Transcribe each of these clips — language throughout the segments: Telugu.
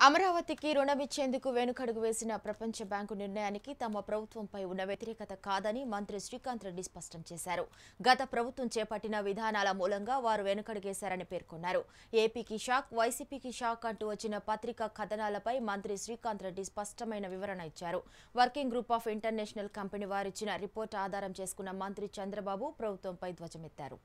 అమరావతికి రుణమిచ్చేందుకు వెనుకడుగు వేసిన ప్రపంచ బ్యాంకు నిర్ణయానికి తమ ప్రభుత్వంపై ఉన్న వ్యతిరేకత కాదని మంత్రి శ్రీకాంత్ రెడ్డి స్పష్టం చేశారు గత ప్రభుత్వం చేపట్టిన విధానాల మూలంగా వారు వెనుకడుగేశారని పేర్కొన్నారు ఏపీకి షాక్ వైసీపీకి షాక్ అంటూ వచ్చిన పత్రికా కథనాలపై మంత్రి శ్రీకాంత్ రెడ్డి స్పష్టమైన వివరణ ఇచ్చారు working group of international company వారిచ్చిన రిపోర్ట్ ఆధారం చేసుకున్న మంత్రి చంద్రబాబు ప్రభుత్వంపై ధ్వజమెత్తారు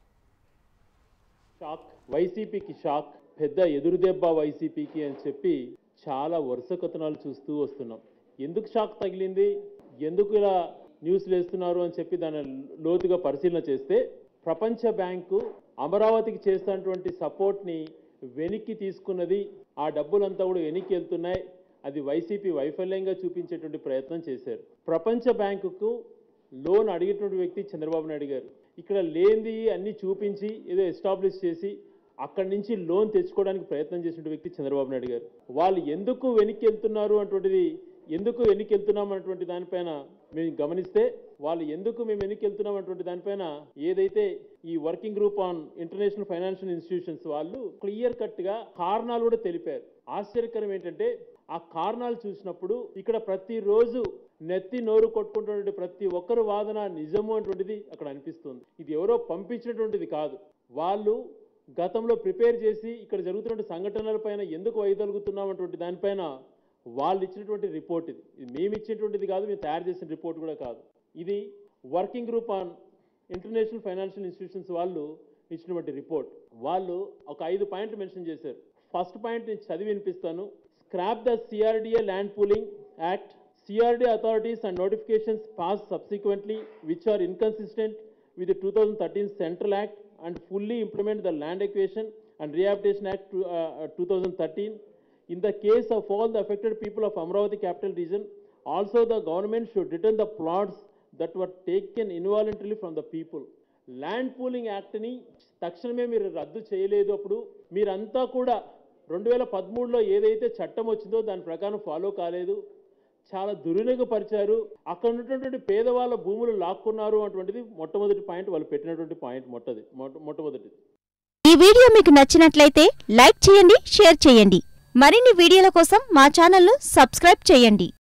షాక్ వైసీపీకి షాక్ పెద్ద ఎదురుదెబ్బ వైసీపీకి అని చెప్పి చాలా వరుస కథనాలు చూస్తూ వస్తున్నాం ఎందుకు షాక్ తగిలింది ఎందుకు ఇలా న్యూస్లు వేస్తున్నారు అని చెప్పి దాని లోతుగా పరిశీలన చేస్తే ప్రపంచ బ్యాంకు అమరావతికి చేస్తున్నటువంటి సపోర్ట్ని వెనక్కి తీసుకున్నది ఆ డబ్బులంతా కూడా వెనక్కి వెళ్తున్నాయి అది వైసీపీ వైఫల్యంగా చూపించేటువంటి ప్రయత్నం చేశారు ప్రపంచ బ్యాంకుకు లోన్ అడిగేటువంటి వ్యక్తి చంద్రబాబు నాయుడు గారు ఇక్కడ లేనిది అన్ని చూపించి ఏదో ఎస్టాబ్లిష్ చేసి అక్కడి నుంచి లోన్ తెచ్చుకోవడానికి ప్రయత్నం చేసిన వ్యక్తి చంద్రబాబు నాయుడు గారు వాళ్ళు ఎందుకు వెనక్కి వెళ్తున్నారు అటువంటిది ఎందుకు వెనక్కి వెళ్తున్నాం అన్నటువంటి దానిపైన మేము గమనిస్తే వాళ్ళు ఎందుకు మేము వెనక్కి వెళ్తున్నాం అటువంటి దానిపైన ఏదైతే ఈ working group on international financial institutions వాళ్ళు క్లియర్ కట్ గా కారణాలు కూడా తెలిపారు ఆశ్చర్యకరం ఏంటంటే ఆ కారణాలు చూసినప్పుడు ఇక్కడ ప్రతిరోజు నెత్తి నోరు కొట్టుకుంటున్నటువంటి ప్రతి ఒక్కరు వాదన నిజము అటువంటిది అక్కడ అనిపిస్తుంది ఇది ఎవరో పంపించినటువంటిది కాదు వాళ్ళు గతంలో ప్రిపేర్ చేసి ఇక్కడ జరుగుతున్న సంఘటనలపైన ఎందుకు వైదొలుగుతున్నాం అటువంటి దానిపైన వాళ్ళు ఇచ్చినటువంటి రిపోర్ట్ ఇది ఇది మేము ఇచ్చినటువంటిది కాదు మేము తయారు చేసిన రిపోర్ట్ కూడా కాదు ఇది working group on international financial institutions వాళ్ళు ఇచ్చినటువంటి రిపోర్ట్ వాళ్ళు ఒక ఐదు పాయింట్లు మెన్షన్ చేశారు ఫస్ట్ పాయింట్ నేను చదివి వినిపిస్తాను scrap the CRDA land pooling act CRD authorities and notifications passed subsequently which are inconsistent with the 2013 Central Act and fully implement the Land Acquisition and Rehabilitation Act to, uh, uh, 2013. In the case of all the affected people of Amravati capital region, also the government should return the plots that were taken involuntarily from the people. Land pooling యాక్ట్ని తక్షణమే మీరు రద్దు చేయలేదు అప్పుడు మీరంతా కూడా రెండు వేల పదమూడులో ఏదైతే చట్టం వచ్చిందో దాని ప్రకారం ఫాలో కాలేదు చాలా దుర్వినియోగపరిచారు అక్కడ ఉన్నటువంటి పేదవాళ్ళ భూములు లాక్కున్నారు అటువంటిది మొట్టమొదటి పాయింట్ వాళ్ళు పెట్టినటువంటి పాయింట్ మొట్టది మొట్ట- మొట్టమొదటిది ఈ వీడియో మీకు నచ్చినట్లయితే లైక్ చేయండి షేర్ చేయండి మరిన్ని వీడియోల కోసం మా ఛానల్ను సబ్స్క్రైబ్ చేయండి